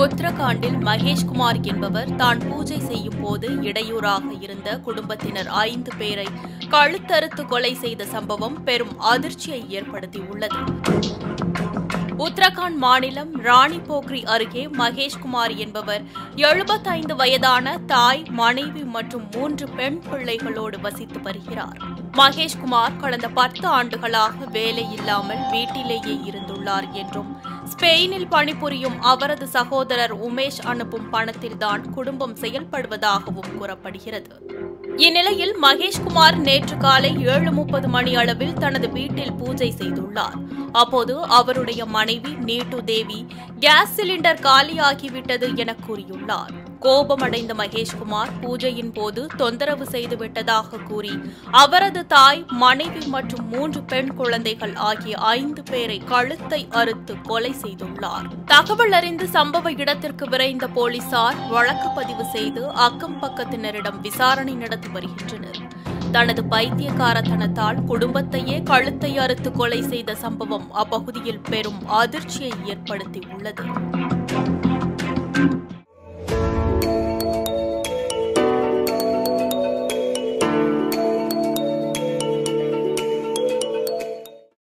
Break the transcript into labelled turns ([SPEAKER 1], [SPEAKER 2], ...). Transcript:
[SPEAKER 1] உத்தரகாண்டில் மகேஷ்குமார் என்பவர் தான் பூஜை செய்யும் போது இடையூறாக இருந்த குடும்பத்தினர் ஐந்து பேரை கழுத்தறுத்து கொலை செய்த சம்பவம் பெரும் அதிர்ச்சியை ஏற்படுத்தியுள்ளது உத்தரகாண்ட் மாநிலம் ராணி போக்ரி அருகே மகேஷ்குமார் என்பவர் எழுபத்தைந்து வயதான தாய் மனைவி மற்றும் மூன்று பெண் பிள்ளைகளோடு வசித்து வருகிறார் மகேஷ்குமார் கடந்த பத்து ஆண்டுகளாக வேலை இல்லாமல் வீட்டிலேயே இருந்துள்ளார் என்றும் ஸ்பெயினில் பணிபுரியும் அவரது சகோதரர் உமேஷ் அனுப்பும் பணத்தில்தான் குடும்பம் செயல்படுவதாகவும் கூறப்படுகிறது இந்நிலையில் மகேஷ்குமார் நேற்று காலை ஏழு முப்பது மணி அளவில் தனது வீட்டில் பூஜை செய்துள்ளார் அப்போது அவருடைய மனைவி நீட்டு தேவி கேஸ் சிலிண்டர் காலியாகிவிட்டது என கூறியுள்ளார் கோபமடைந்த மகேஷ்குமார் பூஜையின் போது தொந்தரவு செய்துவிட்டதாக கூறி அவரது தாய் மனைவி மற்றும் மூன்று பெண் குழந்தைகள் ஆகிய ஐந்து பேரை கழுத்தை அறுத்து கொலை செய்துள்ளார் தகவல் அறிந்து சம்பவ இடத்திற்கு விரைந்த போலீசார் வழக்கு பதிவு செய்து அக்கம் பக்கத்தினரிடம் விசாரணை நடத்தி வருகின்றனர் தனது பைத்தியக்காரத்தனத்தால் குடும்பத்தையே கழுத்தை அறுத்து கொலை செய்த சம்பவம் அப்பகுதியில் பெரும் அதிர்ச்சியை ஏற்படுத்தியுள்ளது